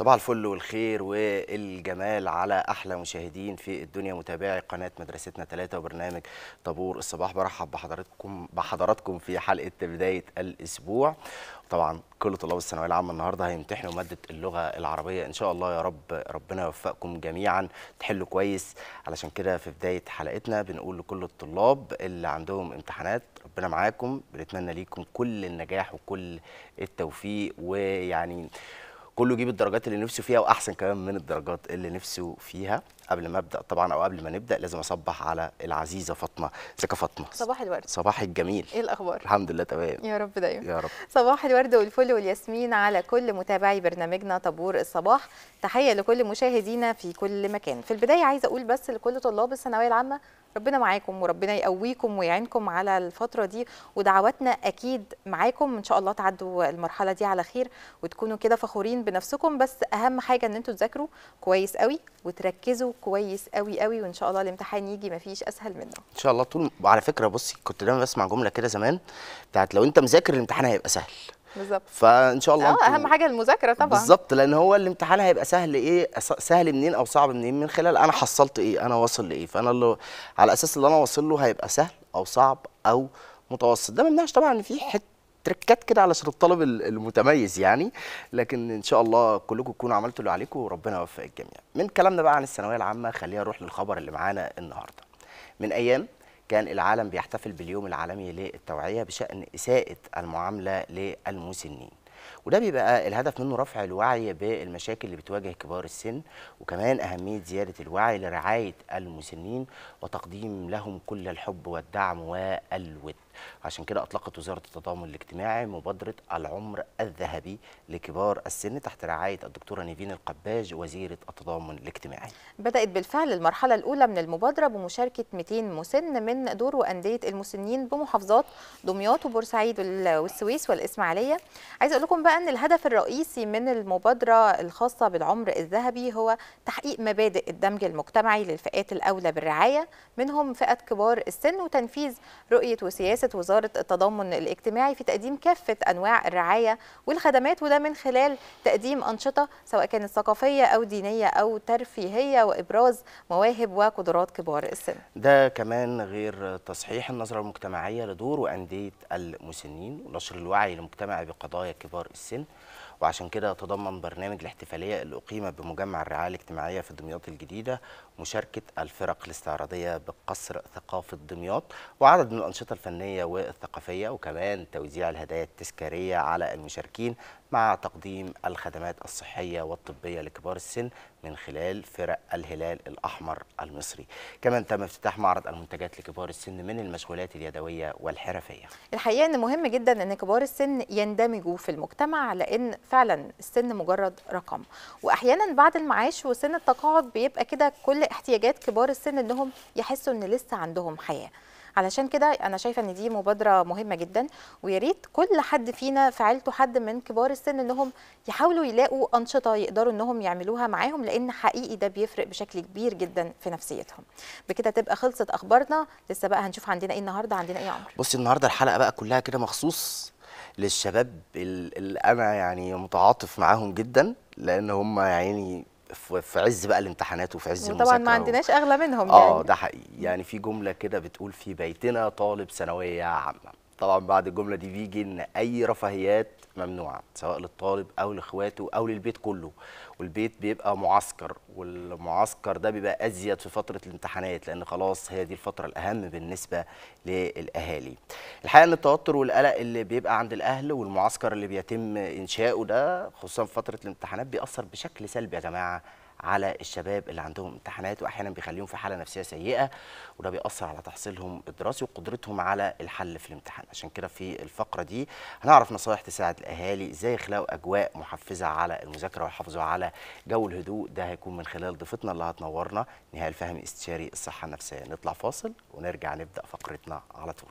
صباح الفل والخير والجمال على احلى مشاهدين في الدنيا متابعي قناه مدرستنا ثلاثة وبرنامج طابور الصباح برحب بحضراتكم بحضراتكم في حلقه بدايه الاسبوع طبعا كل طلاب الثانويه العامه النهارده هيمتحنوا ماده اللغه العربيه ان شاء الله يا رب ربنا يوفقكم جميعا تحلوا كويس علشان كده في بدايه حلقتنا بنقول لكل الطلاب اللي عندهم امتحانات ربنا معاكم بنتمنى ليكم كل النجاح وكل التوفيق ويعني كله يجيب الدرجات اللي نفسه فيها واحسن كمان من الدرجات اللي نفسه فيها قبل ما ابدا طبعا او قبل ما نبدا لازم اصبح على العزيزه فاطمه ازيك يا فاطمه صباح الورد صباح الجميل ايه الاخبار الحمد لله تمام يا رب دايما يا رب صباح الورد والفل والياسمين على كل متابعي برنامجنا طابور الصباح تحيه لكل مشاهدينا في كل مكان في البدايه عايزه اقول بس لكل طلاب الثانويه العامه ربنا معاكم وربنا يقويكم ويعينكم على الفترة دي ودعواتنا أكيد معاكم إن شاء الله تعدوا المرحلة دي على خير وتكونوا كده فخورين بنفسكم بس أهم حاجة إن أنتوا تذاكروا كويس قوي وتركزوا كويس قوي قوي وإن شاء الله الامتحان يجي مفيش أسهل منه ان شاء الله طول وعلى فكره بصي كنت دايما بسمع جمله كده زمان بتاعت لو انت مذاكر الامتحان هيبقى سهل بالظبط فان شاء الله اه انتوا- أهم حاجة المذاكرة طبعا بالظبط لان هو الامتحان هيبقى سهل ايه أص- سهل منين او صعب منين من خلال انا حصلت ايه انا واصل لايه فانا اللي على اساس اللي انا واصل له هيبقى سهل او صعب او متوسط ده ما يمنعش طبعا ان في حته تركات كده علشان الطالب ال- المتميز يعني لكن ان شاء الله كلكم تكونوا عملتوا اللي عليكم وربنا يوفق الجميع من كلامنا بقى عن الثانويه العامه خلينا نروح للخبر اللي معانا النهارده من ايام كان العالم بيحتفل باليوم العالمي للتوعيه بشان اساءه المعامله للمسنين وده بيبقى الهدف منه رفع الوعي بالمشاكل اللي بتواجه كبار السن وكمان أهمية زيادة الوعي لرعاية المسنين وتقديم لهم كل الحب والدعم والود عشان كده أطلقت وزارة التضامن الاجتماعي مبادرة العمر الذهبي لكبار السن تحت رعاية الدكتورة نيفين القباج وزيرة التضامن الاجتماعي بدأت بالفعل المرحلة الأولى من المبادرة بمشاركة 200 مسن من دور وأندية المسنين بمحافظات دمياط وبورسعيد وال- والسويس والإسماعيلية عايزة أقول لكم بقى أن الهدف الرئيسي من المبادرة الخاصة بالعمر الذهبي هو تحقيق مبادئ الدمج المجتمعي للفئات الأولى بالرعاية منهم فئة كبار السن وتنفيذ رؤية وسياسة وزارة التضامن الاجتماعي في تقديم كافة أنواع الرعاية والخدمات وده من خلال تقديم أنشطة سواء كانت ثقافية أو دينية أو ترفيهية وإبراز مواهب وقدرات كبار السن ده كمان غير تصحيح النظرة المجتمعية لدور وأندية المسنين ونشر الوعي المجتمعي بقضايا كبار السن وعشان كده تضمن برنامج الاحتفالية اللي أقيم بمجمع الرعاية الاجتماعية في دمياط الجديدة مشاركة الفرق الاستعراضية بقصر ثقافة دمياط وعدد من الأنشطة الفنية والثقافية وكمان توزيع الهدايا التذكارية على المشاركين مع تقديم الخدمات الصحية والطبية لكبار السن من خلال فرق الهلال الأحمر المصري كمان تم افتتاح معرض المنتجات لكبار السن من المشغولات اليدوية والحرفية الحقيقة أن مهم جدا أن كبار السن يندمجوا في المجتمع لأن فعلا السن مجرد رقم وأحيانا بعد المعاش وسن التقاعد بيبقى كده كل احتياجات كبار السن أنهم يحسوا أن لسه عندهم حياة علشان كده انا شايفه ان دي مبادره مهمه جدا ويا ريت كل حد فينا في عيلته حد من كبار السن انهم يحاولوا يلاقوا انشطه يقدروا انهم يعملوها معاهم لان حقيقي ده بيفرق بشكل كبير جدا في نفسيتهم بكده تبقى خلصت اخبارنا لسه بقى هنشوف عندنا ايه النهارده عندنا ايه يا عمرو بصي النهاردة الحلقة بقى كلها كده مخصوص للشباب ال- اللي أنا يعني متعاطف معاهم جدا لأن هم يعني في في عز بقى الامتحانات وفي عز وطبعا ما المذاكرة و- عندناش اغلى منهم اه يعني ده حقيقي يعني في جمله كده بتقول في بيتنا طالب ثانويه عامه طبعا بعد الجمله دي بيجي ان اي رفاهيات ممنوعه سواء للطالب او لاخواته او للبيت كله والبيت بيبقى معسكر والمعسكر ده بيبقى ازيد في فتره الامتحانات لان خلاص هي دي الفتره الاهم بالنسبه للاهالي الحقيقه ان التوتر والقلق اللي بيبقى عند الاهل والمعسكر اللي بيتم انشاؤه ده خصوصا في فتره الامتحانات بيأثر بشكل سلبي يا جماعه على الشباب اللي عندهم امتحانات واحيانا بيخليهم في حاله نفسيه سيئه وده بيأثر على تحصيلهم الدراسي وقدرتهم على الحل في الامتحان عشان كده في الفقره دي هنعرف نصائح تساعد الاهالي ازاي يخلقوا اجواء محفزه على المذاكره ويحافظوا على جو الهدوء ده هيكون من خلال ضيفتنا اللي هتنورنا نهال فهمي استشاري الصحه النفسيه نطلع فاصل ونرجع نبدا فقرتنا على طول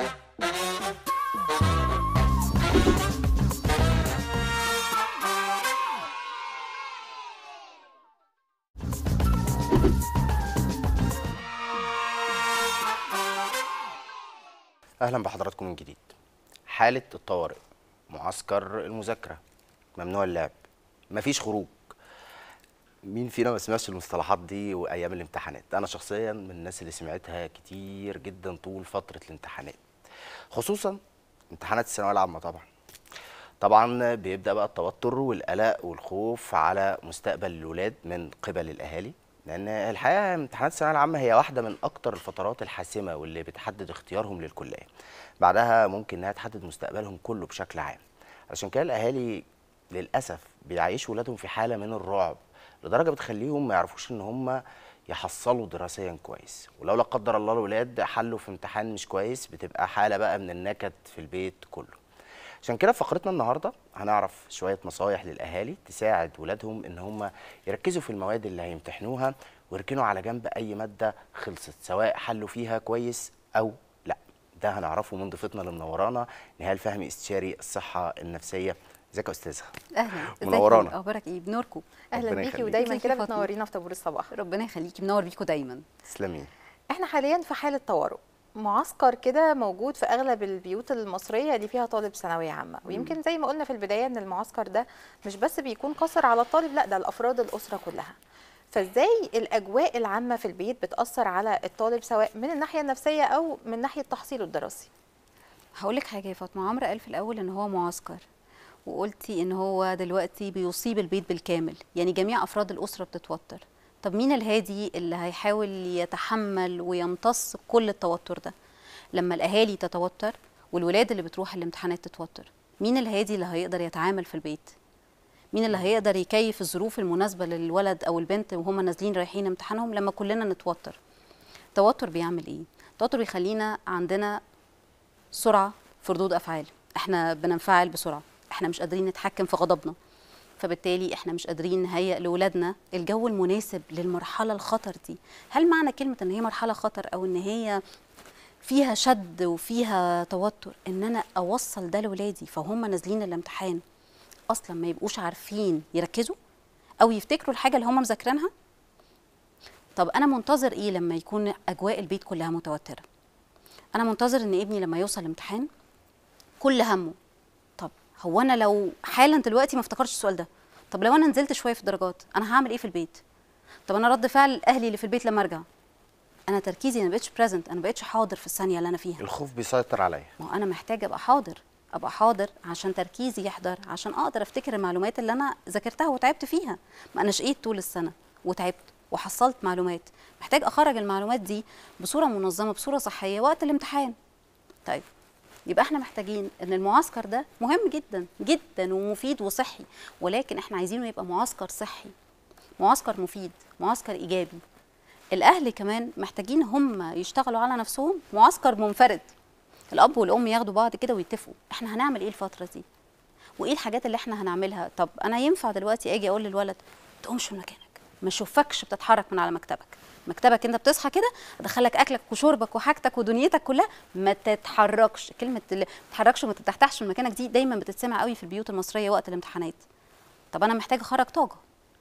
اهلا بحضراتكم من جديد حاله الطوارئ معسكر المذاكره ممنوع اللعب مفيش خروج مين فينا ما سمعش المصطلحات دي وايام الامتحانات انا شخصيا من الناس اللي سمعتها كتير جدا طول فتره الامتحانات خصوصا امتحانات الثانويه العامه طبعا طبعا بيبدا بقى التوتر والقلق والخوف على مستقبل الولاد من قبل الاهالي لان الحقيقه امتحانات الثانويه العامه هي واحده من اكتر الفترات الحاسمه واللي بتحدد اختيارهم للكليه بعدها ممكن انها تحدد مستقبلهم كله بشكل عام عشان كده الاهالي للاسف بيعيشوا ولادهم في حاله من الرعب لدرجه بتخليهم ما يعرفوش ان هم يحصلوا دراسيا كويس ولو لا قدر الله الولاد حلوا في امتحان مش كويس بتبقى حاله بقى من النكد في البيت كله عشان كده في فقرتنا النهارده هنعرف شويه نصايح للاهالي تساعد ولادهم ان هم يركزوا في المواد اللي هيمتحنوها ويركنوا على جنب اي ماده خلصت سواء حلوا فيها كويس او لا ده هنعرفه من ضيفتنا اللي منورانا نهال فهمي استشاري الصحه النفسيه ازيك يا استاذه اهلا ازيك منورانا. يا اخبارك ايه بنوركم اهلا ربنا بيكي يخليك. ودايما ازيك يا كده فاطمة؟ بتنورينا في طابور الصباح ربنا يخليكي منور بيكم دايما تسلمي احنا حاليا في حاله طوارئ معسكر كده موجود في اغلب البيوت المصريه اللي فيها طالب ثانويه عامه ويمكن زي ما قلنا في البدايه ان المعسكر ده مش بس بيكون قصر على الطالب لا ده الافراد الاسره كلها فازاي الاجواء العامه في البيت بتاثر على الطالب سواء من الناحيه النفسيه او من ناحيه تحصيله الدراسي هقول لك حاجه يا فاطمه عمرو قال في الاول ان هو معسكر وقلتي ان هو دلوقتي بيصيب البيت بالكامل يعني جميع افراد الاسره بتتوتر طب مين الهادي اللي هيحاول يتحمل ويمتص كل التوتر ده لما الاهالي تتوتر والولاد اللي بتروح الامتحانات تتوتر مين الهادي اللي هيقدر يتعامل في البيت مين اللي هيقدر يكيف الظروف المناسبه للولد او البنت وهم نازلين رايحين امتحانهم لما كلنا نتوتر التوتر بيعمل ايه التوتر بيخلينا عندنا سرعه في ردود افعال احنا بننفعل بسرعه احنا مش قادرين نتحكم في غضبنا فبالتالي احنا مش قادرين نهيئ لاولادنا الجو المناسب للمرحله الخطر دي هل معنى كلمه ان هي مرحله خطر او ان هي فيها شد وفيها توتر ان انا اوصل ده لاولادي فهم نازلين الامتحان اصلا ما يبقوش عارفين يركزوا او يفتكروا الحاجه اللي هم مذاكرينها طب انا منتظر ايه لما يكون اجواء البيت كلها متوتره انا منتظر ان ابني لما يوصل الامتحان كل همه طب هو انا لو حالا دلوقتي ما افتكرتش السؤال ده طب لو انا نزلت شويه في الدرجات انا هعمل ايه في البيت طب انا رد فعل اهلي اللي في البيت لما ارجع انا تركيزي انا بقتش بريزنت انا بقتش حاضر في الثانيه اللي انا فيها الخوف بيسيطر عليا ما هو انا محتاجه ابقى حاضر ابقى حاضر عشان تركيزي يحضر عشان اقدر افتكر المعلومات اللي انا ذاكرتها وتعبت فيها ما انا شقيت طول السنه وتعبت وحصلت معلومات محتاج اخرج المعلومات دي بصوره منظمه بصوره صحيه وقت الامتحان طيب يبقى احنا محتاجين ان المعسكر ده مهم جدا جدا ومفيد وصحي ولكن احنا عايزينه يبقى معسكر صحي معسكر مفيد معسكر ايجابي الاهل كمان محتاجين هم يشتغلوا على نفسهم معسكر منفرد الاب والام ياخدوا بعض كده ويتفقوا احنا هنعمل ايه الفتره دي وايه الحاجات اللي احنا هنعملها طب انا ينفع دلوقتي اجي اقول للولد ما تقومش من مكانك ما اشوفكش بتتحرك من على مكتبك مكتبك انت بتصحى كده ادخلك اكلك وشربك وحاجتك ودنيتك كلها ما تتحركش كلمه اللي ما تتحركش وما تتحتحش من مكانك دي دايما بتتسمع قوي في البيوت المصريه وقت الامتحانات طب انا محتاجه اخرج طاقه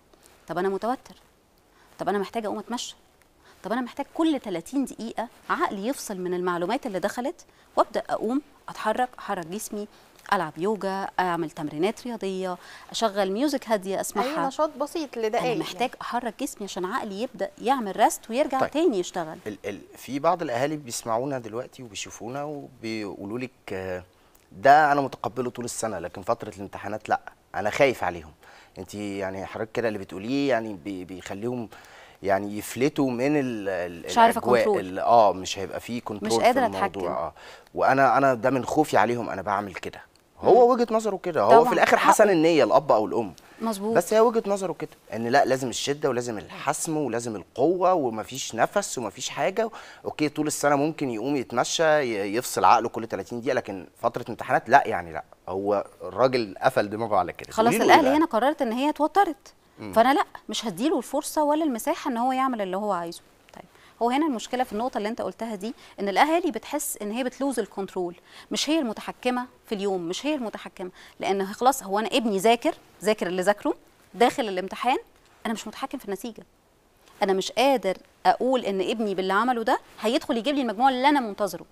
طب انا متوتر طب انا محتاجه اقوم اتمشى طب انا محتاج كل 30 دقيقه عقلي يفصل من المعلومات اللي دخلت وابدا اقوم اتحرك احرك جسمي العب يوجا اعمل تمرينات رياضيه اشغل ميوزك هاديه اي اسمعها نشاط بسيط لدقائق انا محتاج احرك جسمي عشان عقلي يبدا يعمل ريست ويرجع طيب. طيب. تاني يشتغل ال ال في بعض الاهالي بيسمعونا دلوقتي وبيشوفونا وبيقولوا لك آه، ده انا متقبله طول السنه لكن فتره الامتحانات لا انا خايف عليهم انت يعني حضرتك كده اللي بتقوليه يعني بي- بيخليهم يعني يفلتوا من ال ال مش عارفة الأجواء كنترول. ال- اه مش هيبقى فيه كنترول في قادرة الموضوع أتحكم. اه وانا انا ده من خوفي عليهم انا بعمل كده هو وجهه نظره كده هو طبعاً، في الاخر حسن حقه. النيه الاب او الام مظبوط بس هي وجهه نظره كده ان لا لازم الشده ولازم الحسم ولازم القوه ومفيش نفس ومفيش حاجه اوكي طول السنه ممكن يقوم يتمشى ي- يفصل عقله كل 30 دقيقه لكن فتره امتحانات لا يعني لا هو الراجل قفل دماغه على كده خلاص قولي له إيه الاهل بقى؟ هنا قررت ان هي اتوترت فانا لا مش هديله الفرصه ولا المساحه ان هو يعمل اللي هو عايزه طيب هو هنا المشكله في النقطه اللي انت قلتها دي ان الاهالي بتحس ان هي بتلوز الكنترول مش هي المتحكمه في اليوم مش هي المتحكمه لان خلاص هو انا ابني ذاكر ذاكر اللي ذاكره داخل الامتحان انا مش متحكم في النتيجه انا مش قادر اقول ان ابني باللي عمله ده هيدخل يجيب لي المجموع اللي انا منتظره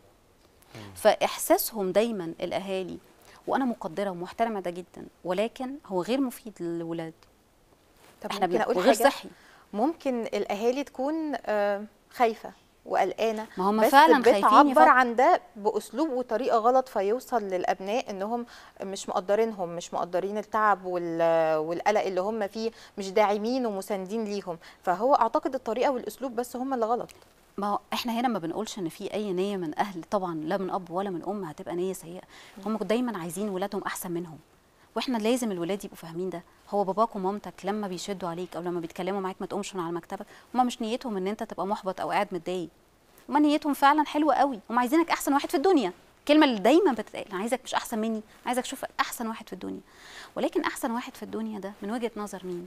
فاحساسهم دايما الاهالي وانا مقدره ومحترمه ده جدا ولكن هو غير مفيد للولاد طب احنا ممكن بن- اقول وغير حاجه صحي ممكن الاهالي تكون آه، خايفه وقلقانه ما هم بس فعلا خايفين بتعبر يفكروا. عن ده باسلوب وطريقه غلط فيوصل للابناء انهم مش مقدرينهم مش مقدرين التعب وال- والقلق اللي هم فيه مش داعمين ومساندين ليهم فهو اعتقد الطريقه والاسلوب بس هم اللي غلط ما هو احنا هنا ما بنقولش ان في اي نيه من اهل طبعا لا من اب ولا من ام هتبقى نيه سيئه هم دايما عايزين ولادهم احسن منهم واحنا لازم الولاد يبقوا فاهمين ده هو باباك ومامتك لما بيشدوا عليك او لما بيتكلموا معاك ما تقومش من على مكتبك هم مش نيتهم ان انت تبقى محبط او قاعد متضايق هم نيتهم فعلا حلوه قوي هم عايزينك احسن واحد في الدنيا الكلمه اللي دايما بتتقال انا عايزك مش احسن مني عايزك اشوفك احسن واحد في الدنيا ولكن احسن واحد في الدنيا ده من وجهه نظر مين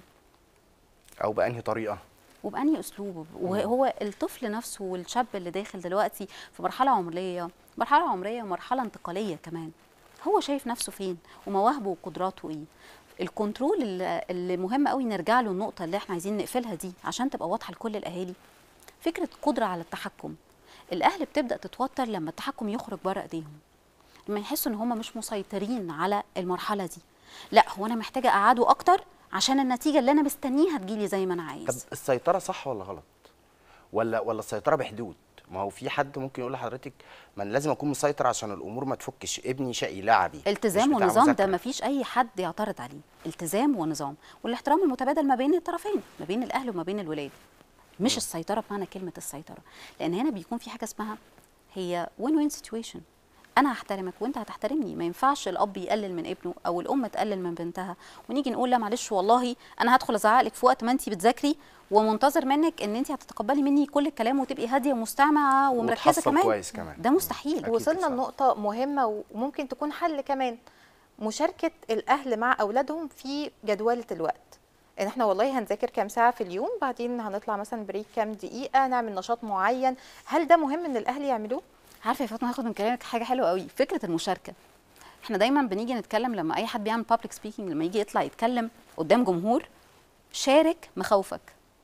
او بانهي طريقه وبأنهي أسلوب وهو الطفل نفسه والشاب اللي داخل دلوقتي في مرحلة عمرية مرحلة عمرية ومرحلة انتقالية كمان هو شايف نفسه فين ومواهبه وقدراته ايه الكنترول اللي اللي مهم قوي نرجع له النقطة اللي احنا عايزين نقفلها دي عشان تبقى واضحة لكل الأهالي فكرة قدرة على التحكم الأهل بتبدأ تتوتر لما التحكم يخرج بره إيديهم لما يحسوا ان هم مش مسيطرين على المرحله دي لا هو انا محتاجه اقعده اكتر عشان النتيجه اللي انا مستنيها تجيلي زي ما انا طب عايز السيطره صح ولا غلط ولا ولا السيطره بحدود ما هو في حد ممكن يقول لحضرتك ما انا لازم اكون مسيطر عشان الامور ما تفكش ابني شقي لعبي مش التزام بتاع ونظام ده مذاكرة. ما فيش اي حد يعترض عليه التزام ونظام والاحترام المتبادل ما بين الطرفين ما بين الاهل وما بين الولاد مش السيطره بمعنى كلمه السيطره لان هنا بيكون في حاجه اسمها هي وين وين سيتويشن انا هحترمك وانت هتحترمني ما ينفعش الاب يقلل من ابنه او الام تقلل من بنتها ونيجي نقول لا معلش والله انا هدخل ازعق لك في وقت ما انت بتذاكري ومنتظر منك ان انت هتتقبلي مني كل الكلام وتبقي هاديه ومستمعه ومركزه وتحصل كمان كويس كمان. ده مستحيل أكيد وصلنا صح. لنقطة مهمة وممكن تكون حل كمان مشاركة الأهل مع أولادهم في جدولة الوقت إن إحنا والله هنذاكر كام ساعة في اليوم بعدين هنطلع مثلا بريك كام دقيقة نعمل نشاط معين هل ده مهم إن الأهل يعملوه؟ عارفه يا فاطمه هاخد من كلامك حاجه حلوه قوي فكره المشاركه احنا دايما بنيجي نتكلم لما اي حد بيعمل بابليك سبيكينج لما يجي يطلع يتكلم قدام جمهور شارك مخاوفك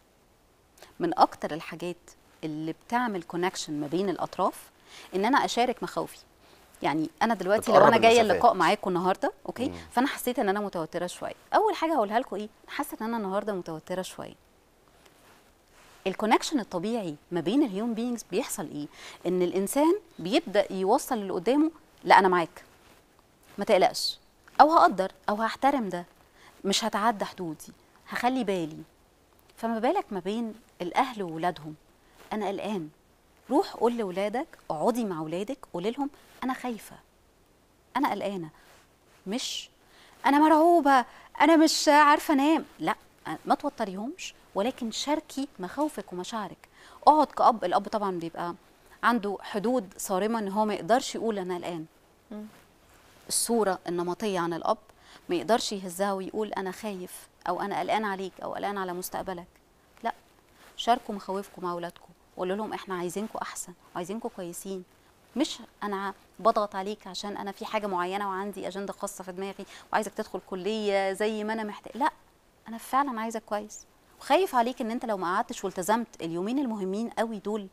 من اكتر الحاجات اللي بتعمل كونكشن ما بين الاطراف ان انا اشارك مخاوفي يعني انا دلوقتي لو بتقرب انا جايه المسافات. اللقاء معاكم النهارده اوكي مم. فانا حسيت ان انا متوتره شويه اول حاجه هقولها لكم ايه حاسه ان انا النهارده متوتره شويه الكونكشن الطبيعي ما بين الهيومن بينجز بيحصل ايه ان الانسان بيبدا يوصل اللي قدامه لا انا معاك ما تقلقش او هقدر او هحترم ده مش هتعدى حدودي هخلي بالي فما بالك ما بين الاهل وولادهم انا قلقان روح قول لاولادك اقعدي مع اولادك قولي لهم انا خايفه انا قلقانه مش انا مرعوبه انا مش عارفه انام لا ما توتريهمش ولكن شاركي مخاوفك ومشاعرك اقعد كأب الأب طبعا بيبقى عنده حدود صارمة ان هو ما يقدرش يقول انا قلقان الصورة النمطية عن الأب ما يقدرش يهزها ويقول انا خايف او انا قلقان عليك او قلقان على مستقبلك لا شاركوا مخاوفكم مع اولادكم وقولوا لهم احنا عايزينكم احسن وعايزينكم كويسين مش انا بضغط عليك عشان انا في حاجه معينه وعندي اجنده خاصه في دماغي وعايزك تدخل كليه زي ما انا محتاج لا انا فعلا عايزك كويس وخايف عليك ان انت لو ما قعدتش والتزمت اليومين المهمين قوي دول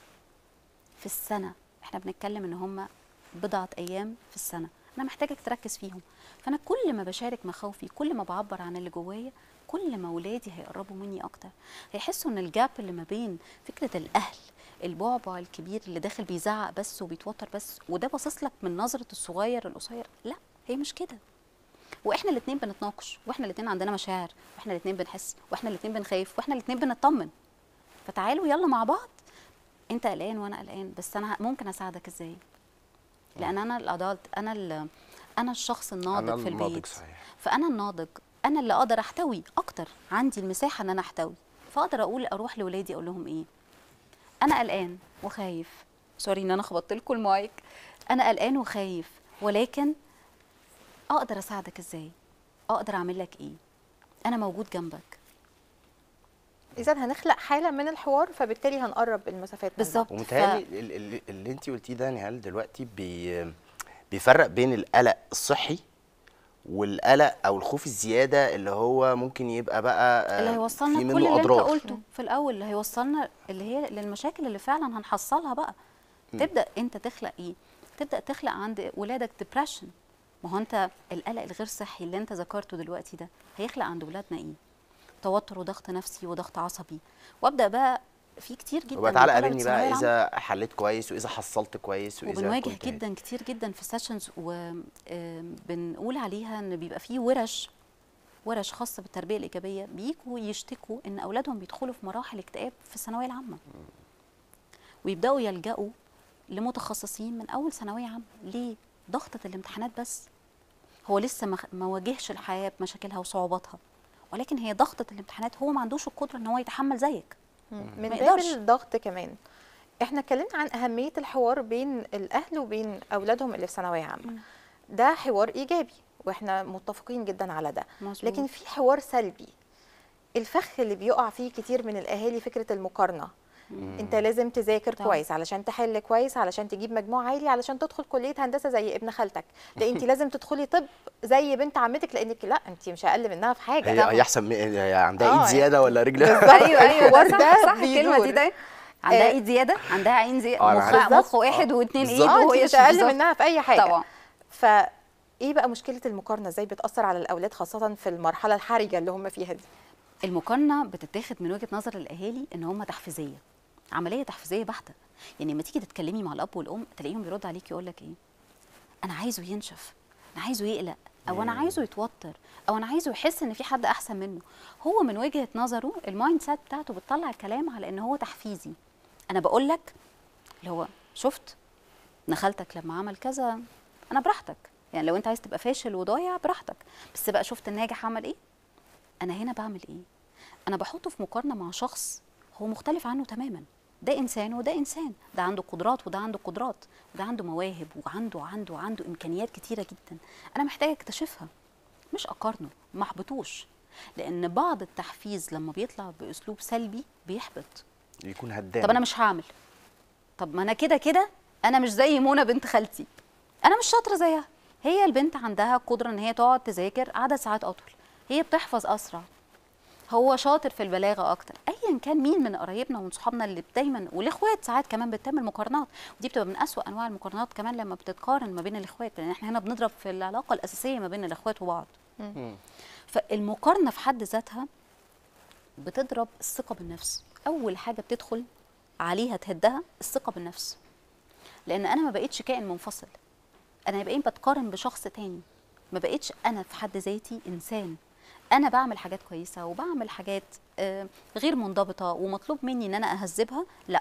في السنه احنا بنتكلم ان هم بضعه ايام في السنه انا محتاجك تركز فيهم فانا كل ما بشارك مخاوفي كل ما بعبر عن اللي جوايا كل ما ولادي هيقربوا مني اكتر هيحسوا ان الجاب اللي ما بين فكره الاهل البعبع الكبير اللي داخل بيزعق بس وبيتوتر بس وده باصص لك من نظره الصغير القصير لا هي مش كده واحنا الاثنين بنتناقش واحنا الاثنين عندنا مشاعر واحنا الاثنين بنحس واحنا الاثنين بنخاف واحنا الاثنين بنطمن فتعالوا يلا مع بعض انت قلقان وانا قلقان بس انا ممكن اساعدك ازاي لان انا الادلت انا ال- انا الشخص الناضج أنا في الناضج البيت صحيح. فانا الناضج انا اللي اقدر احتوي اكتر عندي المساحه ان انا احتوي فاقدر اقول اروح لاولادي اقول لهم ايه انا قلقان وخايف سوري ان انا خبطت لكم المايك انا قلقان وخايف ولكن اقدر اساعدك ازاي اقدر اعمل لك ايه انا موجود جنبك إذا هنخلق حالة من الحوار فبالتالي هنقرب المسافات من بعض. بالظبط ومتهيألي ال- ال- اللي انت قلتيه ده نهال دلوقتي بي بيفرق بين القلق الصحي والقلق او الخوف الزياده اللي هو ممكن يبقى بقى آه، اللي هيوصلنا في كل منه اللي انت اضرار قلته في الاول اللي هيوصلنا اللي هي للمشاكل اللي فعلا هنحصلها بقى تبدا انت تخلق ايه تبدا تخلق عند ولادك ديبرشن ما هو انت القلق الغير صحي اللي انت ذكرته دلوقتي ده هيخلق عند ولادنا ايه توتر وضغط نفسي وضغط عصبي وابدا بقى في كتير جدا وبقى من تعالى طلبة قابلني ثانوية بقى العامة اذا حليت كويس واذا حصلت كويس واذا وبنواجه كنت هادي. جدا كتير جدا في السيشنز وبنقول عليها ان بيبقى في ورش ورش خاصه بالتربيه الايجابيه بيجوا يشتكوا ان اولادهم بيدخلوا في مراحل اكتئاب في الثانويه العامه ويبداوا يلجأوا لمتخصصين من اول ثانويه عامه ليه ضغطه الامتحانات بس هو لسه ما خ- ما واجهش الحياه بمشاكلها وصعوباتها ولكن هي ضغطه الامتحانات هو ما عندوش القدره ان هو يتحمل زيك من ما باب يقدرش. الضغط كمان احنا اتكلمنا عن اهميه الحوار بين الاهل وبين اولادهم اللي في ثانويه عامه ده حوار ايجابي واحنا متفقين جدا على ده مظبوط. لكن في حوار سلبي الفخ اللي بيقع فيه كتير من الاهالي فكره المقارنه انت لازم تذاكر طبعا. كويس علشان تحل كويس علشان تجيب مجموع عالي علشان تدخل كليه هندسه زي ابن خالتك لا انت لازم تدخلي طب زي بنت عمتك لانك لا انت مش اقل منها في حاجه هي طبعاً. هي احسن من هي عندها آه، ايد زياده ولا رجل بالظبط. ايوه ايوه الحوار ده ده صح, صح الكلمه بيدور. دي ده عندها آه، ايد زياده عندها عين زياده آه، أنا مخ عارف. مخ واحد واثنين ايد بالظبط. اه وهي انت مش شو- اقل بالظبط. منها في اي حاجه طبعا ف ايه بقى مشكله المقارنه ازاي بتاثر على الاولاد خاصه في المرحله الحرجه اللي هم فيها دي المقارنه بتتاخد من وجهه نظر الاهالي ان هم تحفيزيه عمليه تحفيزيه بحته يعني لما تيجي تتكلمي مع الاب والام تلاقيهم بيرد عليك يقول لك ايه انا عايزه ينشف انا عايزه يقلق او انا عايزه يتوتر او انا عايزه يحس ان في حد احسن منه هو من وجهه نظره المايند سيت بتاعته بتطلع الكلام على ان هو تحفيزي انا بقول لك اللي هو شفت ابن خالتك لما عمل كذا انا براحتك يعني لو انت عايز تبقى فاشل وضايع براحتك بس بقى شفت الناجح عمل ايه انا هنا بعمل ايه انا بحطه في مقارنه مع شخص هو مختلف عنه تماما ده انسان وده انسان ده عنده قدرات وده عنده قدرات وده عنده مواهب وعنده عنده عنده امكانيات كتيره جدا انا محتاجه اكتشفها مش اقارنه ما احبطوش لان بعض التحفيز لما بيطلع باسلوب سلبي بيحبط يكون هدام طب انا مش هعمل طب ما انا كده كده انا مش زي منى بنت خالتي انا مش شاطره زيها هي البنت عندها قدره ان هي تقعد تذاكر عدد ساعات اطول هي بتحفظ اسرع هو شاطر في البلاغه اكتر ايا كان مين من قرايبنا ومن صحابنا اللي دايما والاخوات ساعات كمان بتعمل مقارنات ودي بتبقى من اسوا انواع المقارنات كمان لما بتتقارن ما بين الاخوات لان احنا هنا بنضرب في العلاقه الاساسيه ما بين الاخوات وبعض فالمقارنه في حد ذاتها بتضرب الثقه بالنفس اول حاجه بتدخل عليها تهدها الثقه بالنفس لان انا ما بقتش كائن منفصل انا بقيت بتقارن بشخص تاني ما بقتش انا في حد ذاتي انسان انا بعمل حاجات كويسه وبعمل حاجات آه، غير منضبطه ومطلوب مني ان انا اهذبها لا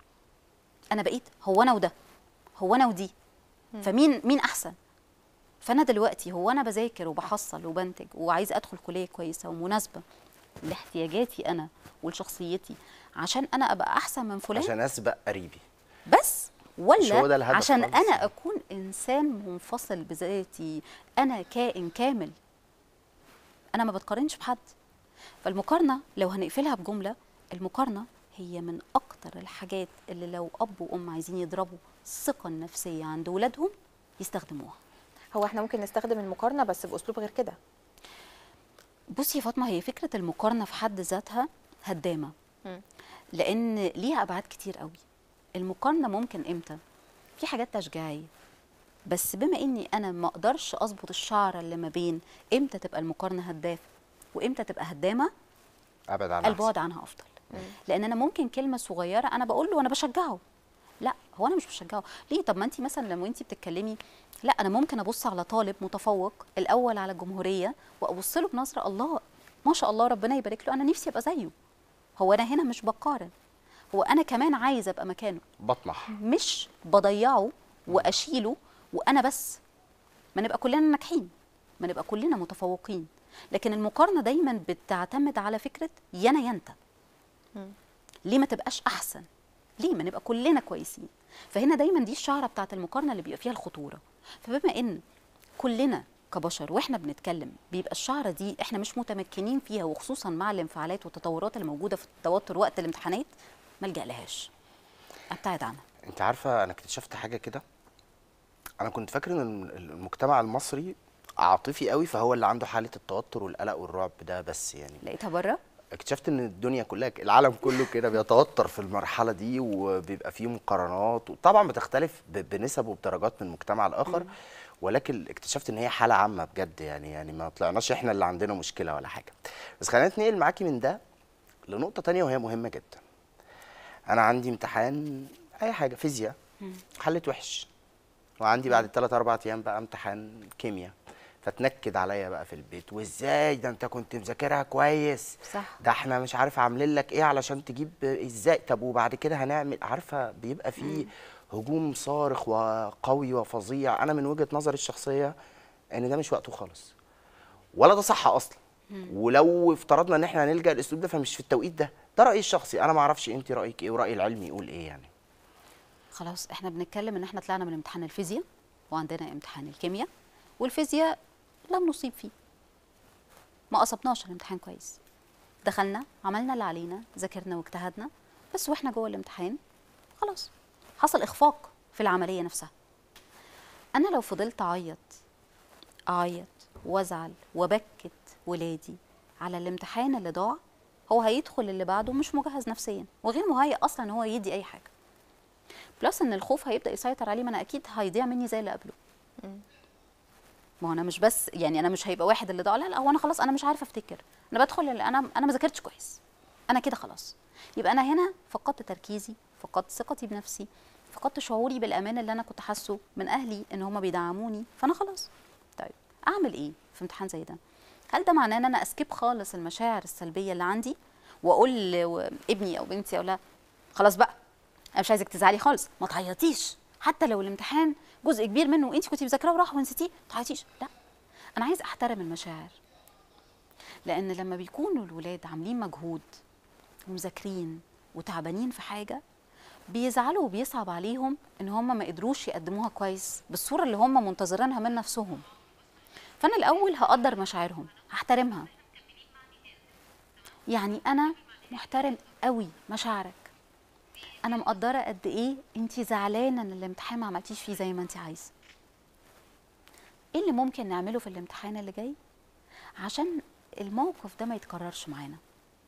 انا بقيت هو انا وده هو انا ودي فمين مين احسن فانا دلوقتي هو انا بذاكر وبحصل وبنتج وعايز ادخل كليه كويسه ومناسبه لاحتياجاتي انا ولشخصيتي عشان انا ابقى احسن من فلان عشان اسبق قريبي بس مش هو ده ولا الهدف عشان خالص. انا اكون انسان منفصل بذاتي انا كائن كامل انا ما بتقارنش بحد فالمقارنه لو هنقفلها بجمله المقارنه هي من اكتر الحاجات اللي لو اب وام عايزين يضربوا الثقه النفسيه عند ولادهم يستخدموها هو احنا ممكن نستخدم المقارنه بس باسلوب غير كده بصي يا فاطمه هي فكره المقارنه في حد ذاتها هدامه مم. لان ليها ابعاد كتير قوي المقارنه ممكن امتى في حاجات تشجيعيه بس بما اني انا ما اقدرش اظبط الشعره اللي ما بين امتى تبقى المقارنه هدافه وامتى تبقى هدامه ابعد عن البعد عنها افضل لان انا ممكن كلمه صغيره انا بقول له انا بشجعه لا هو انا مش بشجعه ليه طب ما انت مثلا لما انت بتتكلمي لا انا ممكن ابص على طالب متفوق الاول على الجمهوريه وابص له بنظره الله ما شاء الله ربنا يبارك له انا نفسي ابقى زيه هو انا هنا مش بقارن هو انا كمان عايزه ابقى مكانه بطمح مش بضيعه واشيله وانا بس ما نبقى كلنا ناجحين ما نبقى كلنا متفوقين لكن المقارنه دايما بتعتمد على فكره يا انا يا انت ليه ما تبقاش احسن ليه ما نبقى كلنا كويسين فهنا دايما دي الشعره بتاعت المقارنه اللي بيبقى فيها الخطوره فبما ان كلنا كبشر واحنا بنتكلم بيبقى الشعره دي احنا مش متمكنين فيها وخصوصا مع الانفعالات والتطورات اللي موجوده في التوتر وقت الامتحانات ما الجا لهاش ابتعد عنها انت عارفه انا اكتشفت حاجه كده انا كنت فاكر ان الم- المجتمع المصري عاطفي قوي فهو اللي عنده حاله التوتر والقلق والرعب ده بس يعني لقيتها بره اكتشفت ان الدنيا كلها العالم كله كده بيتوتر في المرحله دي وبيبقى فيه مقارنات وطبعا بتختلف ب- بنسب وبدرجات من مجتمع لاخر ولكن اكتشفت ان هي حاله عامه بجد يعني يعني ما طلعناش احنا اللي عندنا مشكله ولا حاجه بس خلينا نتنقل معاكي من ده لنقطه تانية وهي مهمه جدا انا عندي امتحان اي حاجه فيزياء حلت وحش وعندي بعد الثلاث اربع ايام بقى امتحان كيمياء فتنكد عليا بقى في البيت وازاي ده انت كنت مذاكرها كويس صح. ده احنا مش عارف عاملين لك ايه علشان تجيب ازاي طب وبعد كده هنعمل عارفه بيبقى فيه هجوم صارخ وقوي وفظيع انا من وجهه نظري الشخصيه ان ده مش وقته خالص ولا ده صح اصلا ولو افترضنا ان احنا هنلجا الاسلوب ده فمش في التوقيت ده ده رايي الشخصي انا ما اعرفش انت رايك ايه وراي العلم يقول ايه يعني خلاص احنا بنتكلم ان احنا طلعنا من امتحان الفيزياء وعندنا امتحان الكيمياء والفيزياء لم نصيب فيه ما قصبناش الامتحان كويس دخلنا عملنا اللي علينا ذاكرنا واجتهدنا بس واحنا جوه الامتحان خلاص حصل اخفاق في العمليه نفسها انا لو فضلت اعيط اعيط وازعل وبكت ولادي على الامتحان اللي ضاع هو هيدخل اللي بعده مش مجهز نفسيا وغير مهيئ اصلا ان هو يدي اي حاجه بلس ان الخوف هيبدا يسيطر عليه ما انا اكيد هيضيع مني زي اللي قبله ما هو انا مش بس يعني انا مش هيبقى واحد اللي ضاع لا لا هو انا خلاص انا مش عارفه افتكر انا بدخل اللي انا انا ما ذاكرتش كويس انا كده خلاص يبقى انا هنا فقدت تركيزي فقدت ثقتي بنفسي فقدت شعوري بالامان اللي انا كنت حاسه من اهلي ان هم بيدعموني فانا خلاص طيب اعمل ايه في امتحان زي ده هل ده معناه ان انا اسكيب خالص المشاعر السلبيه اللي عندي واقول لابني او بنتي او لا خلاص بقى انا مش عايزك تزعلي خالص ما تعيطيش حتى لو الامتحان جزء كبير منه انت كنتي مذاكراه وراح ونسيتيه ما تعيطيش لا انا عايز احترم المشاعر لان لما بيكونوا الولاد عاملين مجهود ومذاكرين وتعبانين في حاجه بيزعلوا وبيصعب عليهم ان هم ما قدروش يقدموها كويس بالصوره اللي هم منتظرينها من نفسهم فانا الاول هقدر مشاعرهم هحترمها يعني انا محترم قوي مشاعرك انا مقدره قد ايه انت زعلانه ان الامتحان ما عملتيش فيه زي ما انت عايزه ايه اللي ممكن نعمله في الامتحان اللي جاي عشان الموقف ده ما يتكررش معانا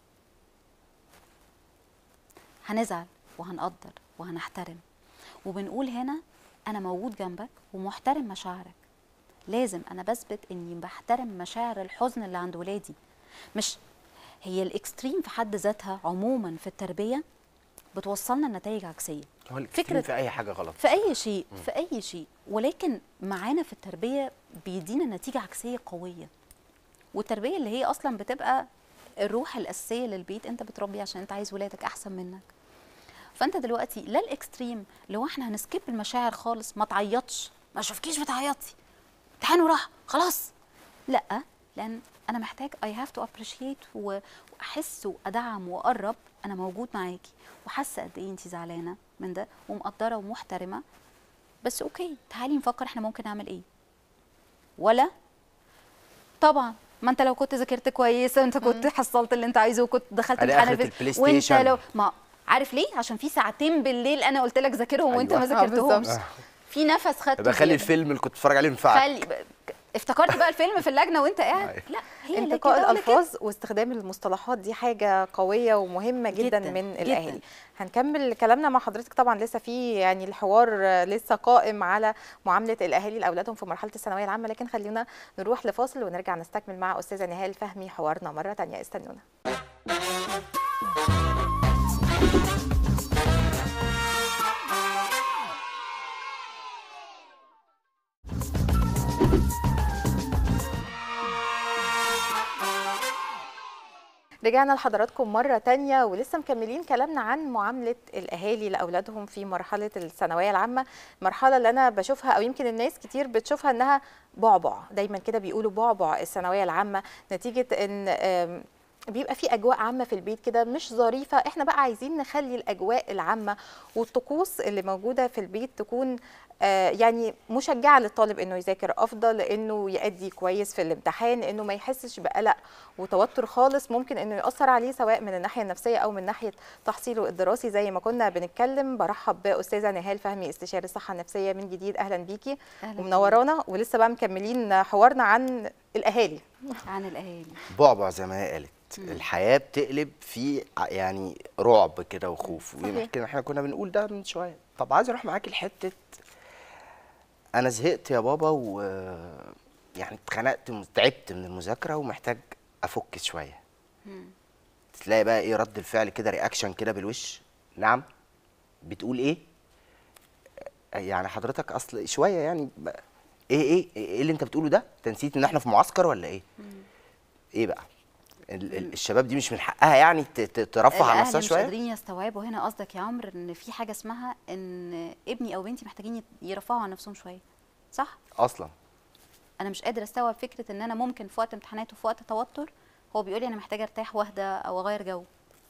هنزعل وهنقدر وهنحترم وبنقول هنا انا موجود جنبك ومحترم مشاعرك لازم انا بثبت اني بحترم مشاعر الحزن اللي عند ولادي مش هي الاكستريم في حد ذاتها عموما في التربيه بتوصلنا لنتائج عكسيه هو الإكستريم في اي حاجه غلط في اي شيء في اي شيء ولكن معانا في التربيه بيدينا نتيجه عكسيه قويه والتربيه اللي هي اصلا بتبقى الروح الاساسيه للبيت انت بتربي عشان انت عايز ولادك احسن منك فانت دلوقتي لا الاكستريم اللي هو احنا هنسكيب المشاعر خالص ما تعيطش ما اشوفكيش بتعيطي امتحان وراح خلاص لا لان انا محتاج اي هاف تو ابريشيت واحس وادعم واقرب انا موجود معاكي وحاسه قد ايه انت زعلانه من ده ومقدره ومحترمه بس اوكي تعالي نفكر احنا ممكن نعمل ايه ولا طبعا ما انت لو كنت ذاكرت كويس انت كنت حصلت اللي انت عايزه وكنت دخلت أدي امتحان آخرة الفيزياء البلاي وانت ستيشن. لو ما عارف ليه عشان في ساعتين بالليل انا قلت لك ذاكرهم وانت أيوة. ما آه، بالظبط. ذاكرتهمش في نفس خدته بخلي زيادة. الفيلم اللي كنت بتفرج عليه ينفعك خلي ب- افتكرت بقى الفيلم في اللجنه وانت قاعد أيوة. لا هي لا انتقاء كده ولا كده. الالفاظ واستخدام المصطلحات دي حاجه قويه ومهمه جدا, جداً، من جداً. الاهالي هنكمل كلامنا مع حضرتك طبعا لسه في يعني الحوار آه، لسه قائم على معامله الاهالي لاولادهم في مرحله الثانويه العامه لكن خلينا نروح لفاصل ونرجع نستكمل مع استاذه نهال فهمي حوارنا مره تانية استنونا رجعنا لحضراتكم مرة تانية ولسه مكملين كلامنا عن معاملة الأهالي لأولادهم في مرحلة الثانوية العامة المرحلة اللي أنا بشوفها أو يمكن الناس كتير بتشوفها إنها بعبع دايما كده بيقولوا بعبع الثانوية العامة نتيجة إن آم، بيبقى في اجواء عامه في البيت كده مش ظريفه احنا بقى عايزين نخلي الاجواء العامه والطقوس اللي موجوده في البيت تكون آه، يعني مشجعه للطالب انه يذاكر افضل انه يأدي كويس في الامتحان انه ما يحسش بقلق وتوتر خالص ممكن انه ياثر عليه سواء من الناحيه النفسيه او من ناحيه تحصيله الدراسي زي ما كنا بنتكلم برحب باستاذه نهال فهمي استشاري الصحه النفسيه من جديد اهلا بيكي أهلاً ومنورانا ولسه بقى مكملين حوارنا عن الاهالي عن الاهالي بعبع زي ما هي قالت الحياه بتقلب في ع- يعني رعب كده وخوف صحيح. ويمكن احنا كنا بنقول ده من شويه طب عايز اروح معاكي لحته انا زهقت يا بابا و يعني اتخنقت تعبت من المذاكره ومحتاج افك شويه تلاقي بقى ايه رد الفعل كده رياكشن كده بالوش نعم بتقول ايه يعني حضرتك اصل شويه يعني ب- ايه ايه ايه اللي انت بتقوله ده انت نسيت ان احنا في معسكر ولا ايه ايه بقى ال- ال- الشباب دي مش من حقها يعني ت- ت- ترفه عن الاهل نفسها مش شويه قادرين يستوعبوا هنا قصدك يا عمرو ان في حاجه اسمها ان ابني او بنتي محتاجين يت- يرفعوا عن نفسهم شويه صح اصلا انا مش قادر استوعب فكره ان انا ممكن في وقت امتحانات وفي وقت توتر هو بيقول لي انا محتاجه ارتاح واهدى او اغير جو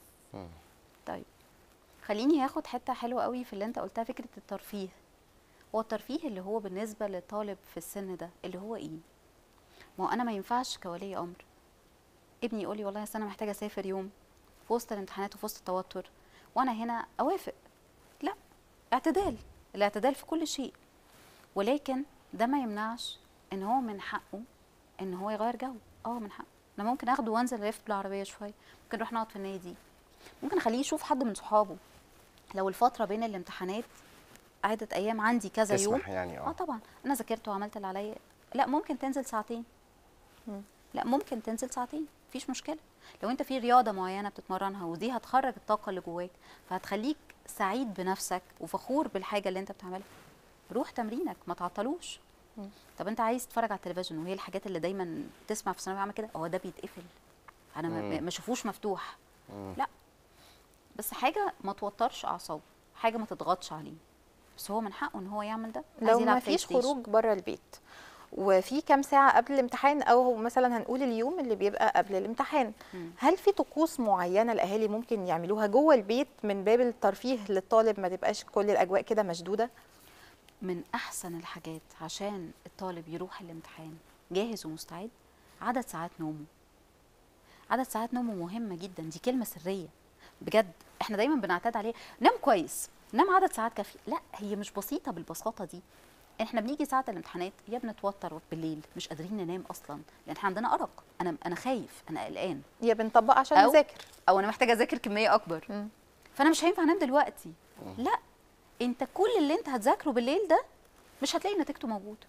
طيب خليني هاخد حته حلوه قوي في اللي انت قلتها فكره الترفيه هو الترفيه اللي هو بالنسبه للطالب في السن ده اللي هو ايه ما هو انا ما ينفعش كولي امر ابني يقول لي والله أصل انا محتاجه اسافر يوم في وسط الامتحانات وفي وسط التوتر وانا هنا اوافق لا اعتدال الاعتدال في كل شيء ولكن ده ما يمنعش ان هو من حقه ان هو يغير جو اه من حقه انا ممكن اخده وانزل الف بالعربيه شويه ممكن نروح نقعد في النادي ممكن اخليه يشوف حد من صحابه لو الفتره بين الامتحانات عدة ايام عندي كذا يوم تسمح يعني اه اه طبعا انا ذاكرت وعملت اللي عليا لا ممكن تنزل ساعتين لا ممكن تنزل ساعتين مفيش مشكله لو انت في رياضه معينه بتتمرنها ودي هتخرج الطاقه اللي جواك فهتخليك سعيد بنفسك وفخور بالحاجه اللي انت بتعملها روح تمرينك ما تعطلوش طب انت عايز تتفرج على التلفزيون وهي الحاجات اللي دايما تسمع في ثانويه عامه كده هو ده بيتقفل انا ما- ما ما اشوفوش مفتوح لا بس حاجه ما توترش اعصابه حاجه ما تضغطش عليه بس هو من حقه ان هو يعمل ده عايز لو يلعب ما بلاي فيش ستيشن. خروج بره البيت وفي كام ساعة قبل الامتحان أو مثلا هنقول اليوم اللي بيبقى قبل الامتحان مم. هل في طقوس معينة الأهالي ممكن يعملوها جوه البيت من باب الترفيه للطالب ما تبقاش كل الأجواء كده مشدودة؟ من احسن الحاجات عشان الطالب يروح الامتحان جاهز ومستعد عدد ساعات نومه عدد ساعات نومه مهمه جدا دي كلمه سريه بجد احنا دايما بنعتاد عليه نام كويس نام عدد ساعات كافيه لا هي مش بسيطه بالبساطه دي احنا بنيجي ساعه الامتحانات يا بنتوتر بالليل مش قادرين ننام اصلا لان احنا عندنا ارق انا انا خايف انا قلقان يا بنطبق عشان أو- نذاكر او انا محتاجه اذاكر كميه اكبر مم. فانا مش هينفع انام دلوقتي لا انت كل اللي انت هتذاكره بالليل ده مش هتلاقي نتيجته موجوده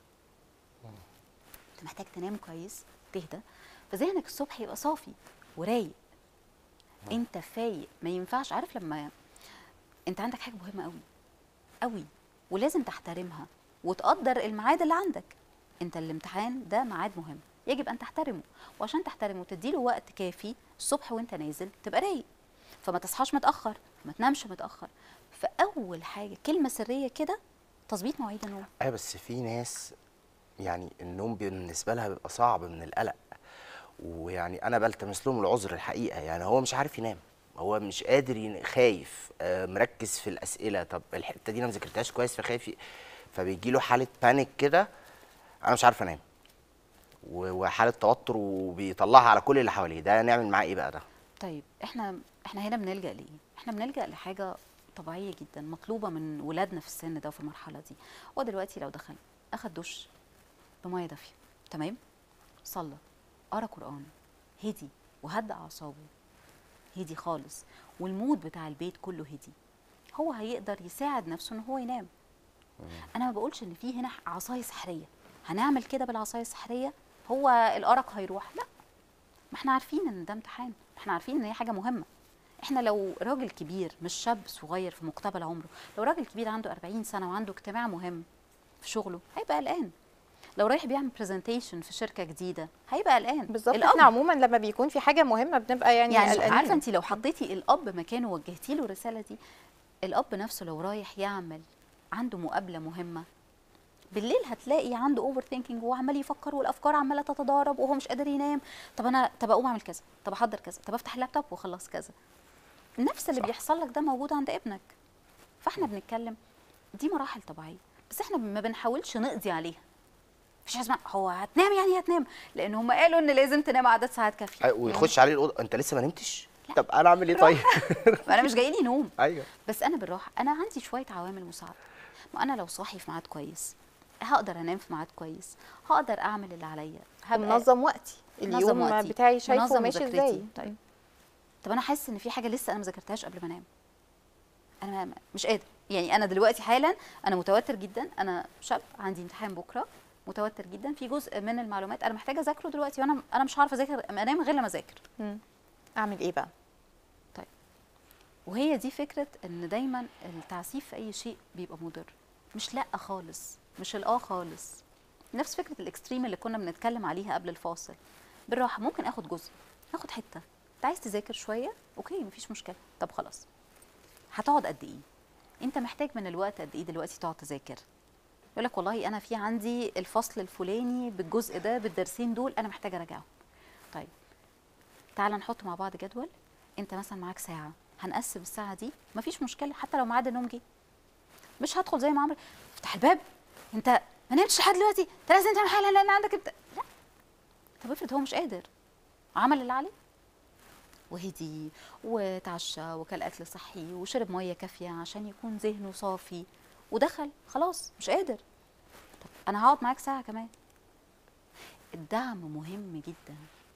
انت محتاج تنام كويس تهدى فذهنك الصبح يبقى صافي ورايق انت فايق ما ينفعش عارف لما انت عندك حاجه مهمه قوي قوي ولازم تحترمها وتقدر الميعاد اللي عندك انت الامتحان ده ميعاد مهم يجب ان تحترمه وعشان تحترمه تديله وقت كافي الصبح وانت نازل تبقى رايق فما تصحاش متاخر ما تنامش متاخر فاول حاجه كلمه سريه كده تظبيط مواعيد النوم ايوه بس في ناس يعني النوم بالنسبه لها بيبقى صعب من القلق ويعني انا بلتمس لهم العذر الحقيقه يعني هو مش عارف ينام هو مش قادر ين... خايف آه، مركز في الاسئله طب الحته دي انا ما ذاكرتهاش كويس فخايف ي- فبيجي له حاله بانيك كده انا مش عارف انام و- وحاله توتر وبيطلعها على كل اللي حواليه ده نعمل معاه ايه بقى ده طيب احنا احنا هنا بنلجا لايه احنا بنلجا لحاجه طبيعيه جدا مطلوبه من ولادنا في السن ده وفي المرحله دي هو دلوقتي لو دخل اخد دش بميه دافيه تمام صلى قرا قران هدي وهدى اعصابه هدي خالص والمود بتاع البيت كله هدي هو هيقدر يساعد نفسه ان هو ينام انا ما بقولش ان في هنا عصايه سحريه هنعمل كده بالعصايه السحريه هو الارق هيروح لا ما احنا عارفين ان ده امتحان ما احنا عارفين ان هي حاجه مهمه احنا لو راجل كبير مش شاب صغير في مقتبل عمره لو راجل كبير عنده 40 سنه وعنده اجتماع مهم في شغله هيبقى قلقان لو رايح بيعمل برزنتيشن في شركه جديده هيبقى قلقان بالظبط الأب احنا عموما لما بيكون في حاجة مهمة بنبقى يعني, يعني قلقانين. عارفه انت لو حطيتي الاب مكانه ووجهتي له الرساله دي الاب نفسه لو رايح يعمل عنده مقابله مهمه بالليل هتلاقي عنده اوفر ثينكينج وعمال يفكر والافكار عماله تتضارب وهو مش قادر ينام طب انا طب اقوم اعمل كذا طب احضر كذا طب افتح اللابتوب واخلص كذا نفس اللي صح. بيحصل لك ده موجود عند ابنك فاحنا بنتكلم دي مراحل طبيعيه بس احنا ما بنحاولش نقضي عليها مفيش حاجه اسمها هو هتنام يعني هتنام لان هم قالوا ان لازم تنام عدد ساعات كافيه أي- ويخش عليه الاوضه انت لسه ما نمتش طب انا اعمل ايه طيب انا مش جاي لي نوم ايوه بس انا بالراحه انا عندي شويه عوامل مساعده ما انا لو صاحي في ميعاد كويس هقدر انام في ميعاد كويس هقدر اعمل اللي عليا هبقى منظم وقتي منظم اليوم وقتي، بتاعي شايفه منظم ماشي مذاكرتي. ازاي طيب طب انا حاسس ان في حاجه لسه انا ما ذاكرتهاش قبل ما انام انا ما- مش قادر يعني انا دلوقتي حالا انا متوتر جدا انا شاب عندي امتحان بكره متوتر جدا في جزء من المعلومات انا محتاجه اذاكره دلوقتي وانا انا مش هعرف اذاكر انام غير لما اذاكر مم. اعمل ايه بقى وهي دي فكره ان دايما التعسيف في اي شيء بيبقى مضر مش لا خالص مش الاه خالص نفس فكره الاكستريم اللي كنا بنتكلم عليها قبل الفاصل بالراحه ممكن اخد جزء اخد حته انت عايز تذاكر شويه اوكي مفيش مشكله طب خلاص هتقعد قد ايه انت محتاج من الوقت قد ايه دلوقتي تقعد تذاكر يقول لك والله انا في عندي الفصل الفلاني بالجزء ده بالدرسين دول انا محتاجه اراجعهم طيب تعال نحط مع بعض جدول انت مثلا معاك ساعه هنقسم الساعه دي مفيش مشكله حتى لو ميعاد النوم جه مش هدخل زي ما عمرو افتح الباب انت ما نمتش لحد دلوقتي انت لازم تعمل حاجه لان عندك انت لا طب افرض هو مش قادر عمل اللي عليه وهدي وتعشى وكل اكل صحي وشرب ميه كافيه عشان يكون ذهنه صافي ودخل خلاص مش قادر طب انا هقعد معاك ساعه كمان الدعم مهم جدا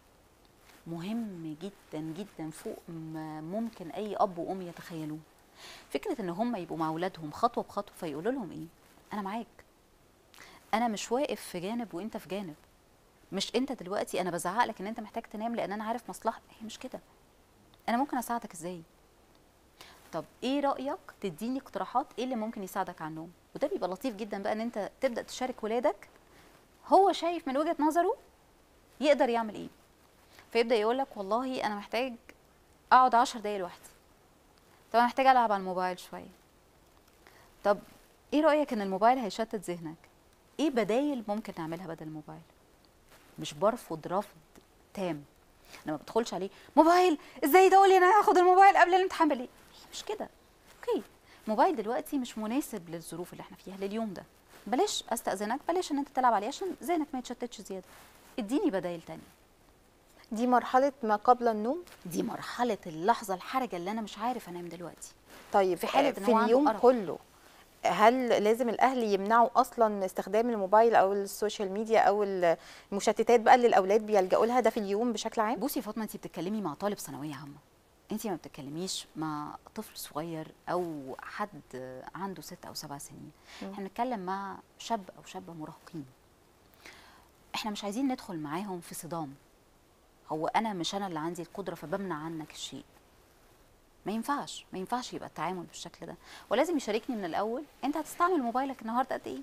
مهم جدا جدا فوق ما ممكن اي اب وام يتخيلوه فكره ان هم يبقوا مع اولادهم خطوه بخطوه فيقولوا لهم ايه انا معاك انا مش واقف في جانب وانت في جانب مش انت دلوقتي انا بزعق لك ان انت محتاج تنام لان انا عارف مصلحتك هي مش كده انا ممكن اساعدك ازاي طب ايه رايك تديني اقتراحات ايه اللي ممكن يساعدك على النوم وده بيبقى لطيف جدا بقى ان انت تبدا تشارك ولادك هو شايف من وجهه نظره يقدر يعمل ايه فيبدا يقول لك والله انا محتاج اقعد 10 دقايق لوحدي طب انا محتاج العب على الموبايل شويه طب ايه رايك ان الموبايل هيشتت ذهنك ايه بدايل ممكن نعملها بدل الموبايل مش برفض رفض تام انا ما بدخلش عليه موبايل ازاي تقول لي انا هاخد الموبايل قبل الامتحان بالليل هي مش كده اوكي الموبايل دلوقتي مش مناسب للظروف اللي احنا فيها لليوم ده بلاش استاذنك بلاش ان انت تلعب عليه عشان ذهنك ما يتشتتش زياده اديني بدايل تانية دي مرحله ما قبل النوم دي مرحله اللحظه الحرجه اللي انا مش عارف انام دلوقتي طيب في حالة آه، إن في هو عنده اليوم أرق. كله هل لازم الاهل يمنعوا اصلا استخدام الموبايل او السوشيال ميديا او المشتتات بقى اللي الاولاد بيلجأوا لها ده في اليوم بشكل عام بصي يا فاطمه انت بتتكلمي مع طالب ثانويه عامه انت ما بتتكلميش مع طفل صغير او حد عنده ست او سبع سنين مم. احنا بنتكلم مع شاب او شابه مراهقين احنا مش عايزين ندخل معاهم في صدام هو انا مش انا اللي عندي القدره فبمنع عنك الشيء ما ينفعش ما ينفعش يبقى التعامل بالشكل ده ولازم يشاركني من الاول انت هتستعمل موبايلك النهارده قد ايه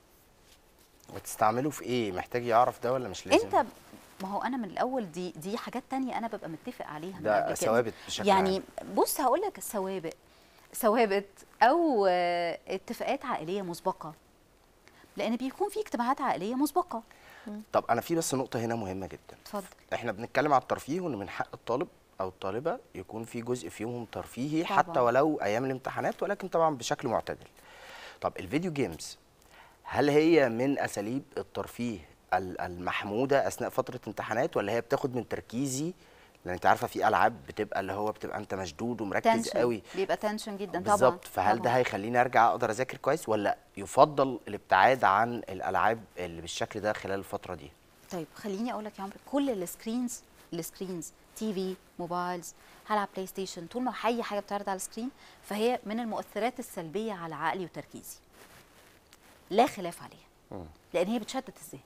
وتستعمله في ايه محتاج يعرف ده ولا مش لازم انت ما هو انا من الاول دي دي حاجات تانية انا ببقى متفق عليها من ده قبل كده. ثوابت بشكل يعني عام. بص هقول لك السوابق ثوابت او آه، اتفاقات عائليه مسبقه لان بيكون في اجتماعات عائليه مسبقه طب انا في بس نقطه هنا مهمه جدا اتفضل احنا بنتكلم على الترفيه وان من حق الطالب او الطالبه يكون في جزء في يومهم ترفيهي طبعاً. حتى ولو ايام الامتحانات ولكن طبعا بشكل معتدل طب الفيديو جيمز هل هي من اساليب الترفيه ال- المحموده اثناء فتره امتحانات ولا هي بتاخد من تركيزي لان انت عارفه في العاب بتبقى اللي هو بتبقى انت مشدود ومركز تنشن قوي بيبقى تنشن جدا طبعا بالظبط فهل ده طبعاً. هيخليني ارجع اقدر اذاكر كويس ولا يفضل الابتعاد عن الالعاب اللي بالشكل ده خلال الفتره دي طيب خليني اقول لك يا عمرو كل السكرينز السكرينز تي في موبايلز هلعب بلاي ستيشن طول ما اي حاجه بتعرض على السكرين فهي من المؤثرات السلبيه على عقلي وتركيزي لا خلاف عليها مم. لان هي بتشتت الذهن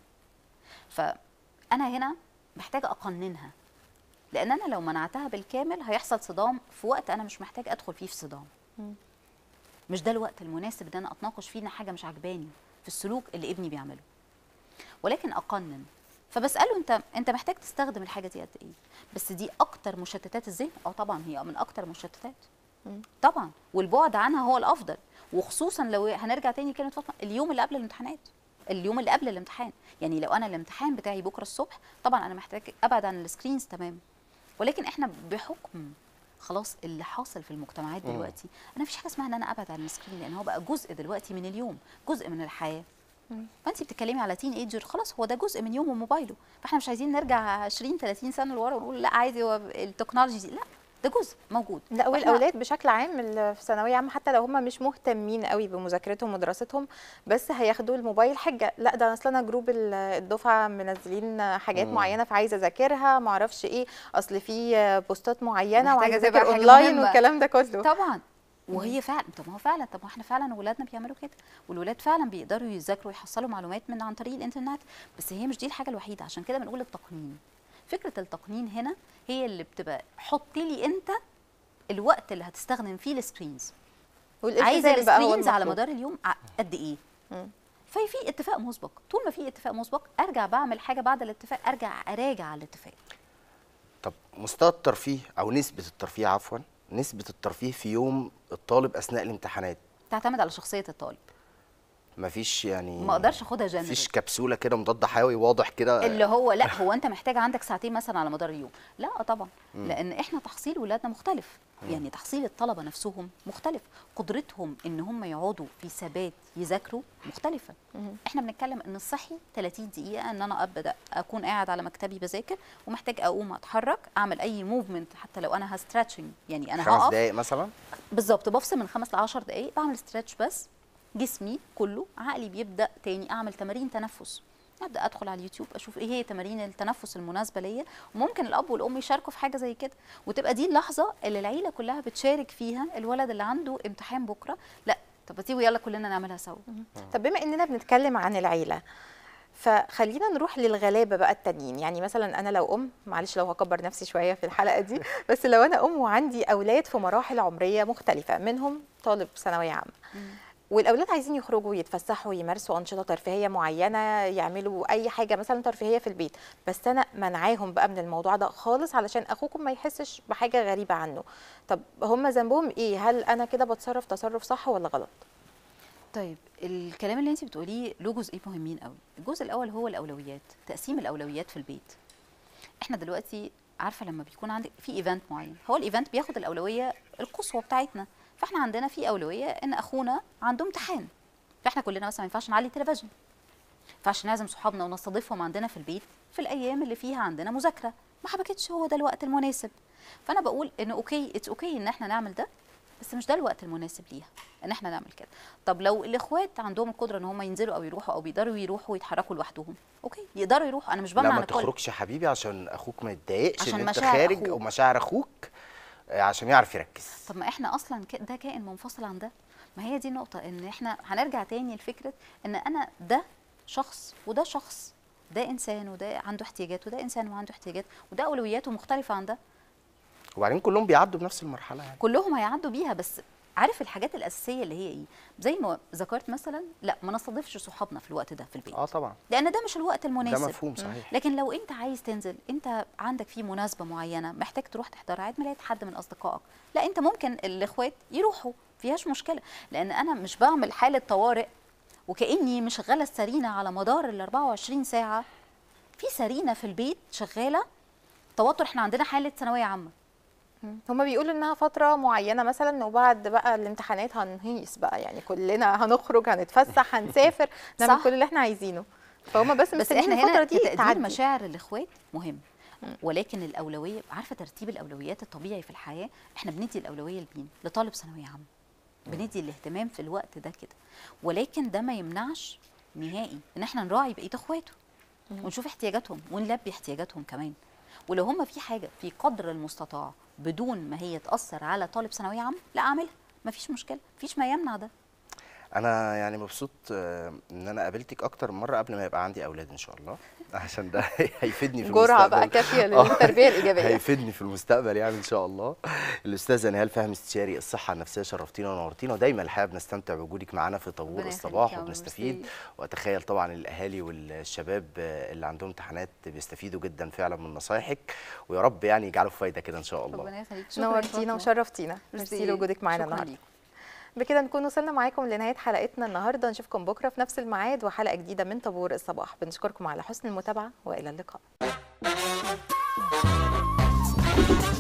فانا هنا محتاجه اقننها لان انا لو منعتها بالكامل هيحصل صدام في وقت انا مش محتاج ادخل فيه في صدام مم. مش ده الوقت المناسب ان انا اتناقش فيه ان حاجه مش عجباني في السلوك اللي ابني بيعمله ولكن اقنن فبساله انت انت محتاج تستخدم الحاجه دي قد ايه بس دي اكتر مشتتات الذهن اه طبعا هي من اكتر المشتتات مم. طبعا والبعد عنها هو الافضل وخصوصا لو هنرجع تاني كلمه فاطمه اليوم اللي قبل الامتحانات اليوم اللي قبل الامتحان يعني لو انا الامتحان بتاعي بكره الصبح طبعا انا محتاج ابعد عن السكرينز تمام ولكن احنا بحكم خلاص اللي حاصل في المجتمعات مم. دلوقتي انا مفيش حاجه اسمها ان انا ابعد عن السكرين لان هو بقى جزء دلوقتي من اليوم جزء من الحياه مم. فانت بتتكلمي على تين ايجر خلاص هو ده جزء من يومه موبايله فاحنا مش عايزين نرجع 20 30 سنه لورا ونقول لا عادي هو التكنولوجي دي لا ده جزء موجود لا فإحنا- والاولاد بشكل عام اللي في ثانويه عامه حتى لو هم مش مهتمين قوي بمذاكرتهم ودراستهم بس هياخدوا الموبايل حجه لا ده اصل انا جروب ال- الدفعه منزلين حاجات مم. معينه فعايزه اذاكرها ما اعرفش ايه اصل في بوستات معينه محتاجة وعايزه تبقى اذاكر حاجة اونلاين مهمة. والكلام ده كله طبعا وهي فعلا طب ما هو فعلا طب ما احنا فعلا ولادنا بيعملوا كده والولاد فعلا بيقدروا يذاكروا ويحصلوا معلومات من عن طريق الانترنت بس هي مش دي الحاجه الوحيده عشان كده بنقول التقنين فكره التقنين هنا هي اللي بتبقى حط لي انت الوقت اللي هتستخدم فيه السكرينز عايزه والالتزام بقى هو السكرينز على المطلوب. مدار اليوم ع- قد ايه مم. ففي اتفاق مسبق طول ما في اتفاق مسبق ارجع بعمل حاجه بعد الاتفاق ارجع اراجع على الاتفاق طب مستوى الترفيه او نسبه الترفيه عفوا نسبه الترفيه في يوم الطالب اثناء الامتحانات تعتمد على شخصيه الطالب مفيش يعني ما اقدرش اخدها جنرال مفيش كبسوله كده مضاد حيوي واضح كده اللي هو لا هو انت محتاج عندك ساعتين مثلا على مدار اليوم لا طبعا لان احنا تحصيل ولادنا مختلف يعني تحصيل الطلبه نفسهم مختلف قدرتهم ان هم يقعدوا في ثبات يذاكروا مختلفه احنا بنتكلم ان الصحي 30 دقيقه ان انا ابدا اكون قاعد على مكتبي بذاكر ومحتاج اقوم اتحرك اعمل اي موفمنت حتى لو انا هستريتشنج يعني انا خمس هقف دقايق مثلا بالظبط بفصل من خمس ل 10 دقائق بعمل ستريتش بس جسمي كله عقلي بيبدا تاني اعمل تمارين تنفس ابدا ادخل على اليوتيوب اشوف ايه هي تمارين التنفس المناسبه ليا وممكن الاب والام يشاركوا في حاجه زي كده وتبقى دي اللحظه اللي العيله كلها بتشارك فيها الولد اللي عنده امتحان بكره لا طب تيجوا يلا كلنا نعملها سوا طب بما اننا بنتكلم عن العيله فخلينا نروح للغلابه بقى التانيين يعني مثلا انا لو ام معلش لو هكبر نفسي شويه في الحلقه دي بس لو انا ام وعندي اولاد في مراحل عمريه مختلفه منهم طالب ثانويه عامه والاولاد عايزين يخرجوا يتفسحوا يمارسوا انشطه ترفيهيه معينه يعملوا اي حاجه مثلا ترفيهيه في البيت بس انا منعاهم بقى من الموضوع ده خالص علشان اخوكم ما يحسش بحاجه غريبه عنه طب هم ذنبهم ايه هل انا كده بتصرف تصرف صح ولا غلط طيب الكلام اللي انت بتقوليه له جزئين مهمين قوي الجزء الاول هو الاولويات تقسيم الاولويات في البيت احنا دلوقتي عارفه لما بيكون عندك في ايفنت معين هو الايفنت بياخد الاولويه القصوى بتاعتنا فاحنا عندنا في اولويه ان اخونا عنده امتحان فاحنا كلنا مثلا ما ينفعش نعلي التلفزيون ما ينفعش نعزم صحابنا ونستضيفهم عندنا في البيت في الايام اللي فيها عندنا مذاكره ما حبكتش هو ده الوقت المناسب فانا بقول ان اوكي اتس اوكي ان احنا نعمل ده بس مش ده الوقت المناسب ليها ان احنا نعمل كده طب لو الاخوات عندهم القدره ان هم ينزلوا او يروحوا او بيقدروا يروحوا ويتحركوا لوحدهم اوكي يقدروا يروحوا انا مش لا بمنع ما عن الكل تخرجش يا حبيبي عشان اخوك ما يتضايقش عشان ان انت مشاعر خارج أخوك. او مشاعر اخوك آه، عشان يعرف يركز طب ما احنا اصلا ك- ده كائن منفصل عن ده ما هي دي النقطه ان احنا هنرجع تاني لفكره ان انا ده شخص وده شخص ده انسان وده عنده احتياجات وده انسان وعنده احتياجات وده اولوياته مختلفه عن ده وبعدين كلهم بيعدوا بنفس المرحله يعني كلهم هيعدوا بيها بس عارف الحاجات الاساسيه اللي هي ايه زي ما ذكرت مثلا لا ما نستضيفش صحابنا في الوقت ده في البيت اه طبعا لان ده مش الوقت ده المناسب مفهوم صحيح لكن لو انت عايز تنزل انت عندك في مناسبه معينه محتاج تروح تحضر عيد ميلاد حد من اصدقائك لا انت ممكن الاخوات يروحوا فيهاش مشكله لان انا مش بعمل حاله طوارئ وكاني مشغله السرينه على مدار ال 24 ساعه في سرينه في البيت شغاله توتر احنا عندنا حاله ثانويه عامه هما بيقولوا انها فتره معينه مثلا وبعد بقى الامتحانات هنهيص بقى يعني كلنا هنخرج هنتفسح هنسافر نعمل صح. كل اللي احنا عايزينه فهم بس بس مستنيين احنا الفتره هنا دي تقدير تعدي مشاعر الاخوات مهم ولكن الاولويه عارفه ترتيب الاولويات الطبيعي في الحياه احنا بندي الاولويه لمين لطالب ثانويه عامه بندي الاهتمام في الوقت ده كده ولكن ده ما يمنعش نهائي ان احنا نراعي بقيه اخواته ونشوف احتياجاتهم ونلبي احتياجاتهم كمان ولو هم في حاجه في قدر المستطاع بدون ما هي تاثر على طالب ثانويه عامه لا اعملها مفيش مشكله مفيش ما يمنع ده انا يعني مبسوط آه، ان انا قابلتك اكتر من مره قبل ما يبقى عندي اولاد ان شاء الله عشان ده هيفيدني في جرعه بقى المستقبل. كافيه آه. للتربيه الايجابيه هيفيدني في المستقبل يعني ان شاء الله الاستاذه نهال فهمي استشاري الصحه النفسيه شرفتينا ونورتينا ودايما الحقيقه بنستمتع بوجودك معانا في طابور ربنا يخليك الصباح يا عمر، وبنستفيد ميرسي. واتخيل طبعا الاهالي والشباب آه، اللي عندهم امتحانات بيستفيدوا جدا فعلا من نصايحك ويا رب يعني يجعلوا في فايده كده ان شاء الله ربنا يخليك شكراً نورتينا فاطمة. وشرفتينا ميرسي لوجودك معانا شكراً النهارده ليك. بكده نكون وصلنا معاكم لنهايه حلقتنا النهارده نشوفكم بكره في نفس الميعاد وحلقه جديده من طابور الصباح بنشكركم على حسن المتابعه والى اللقاء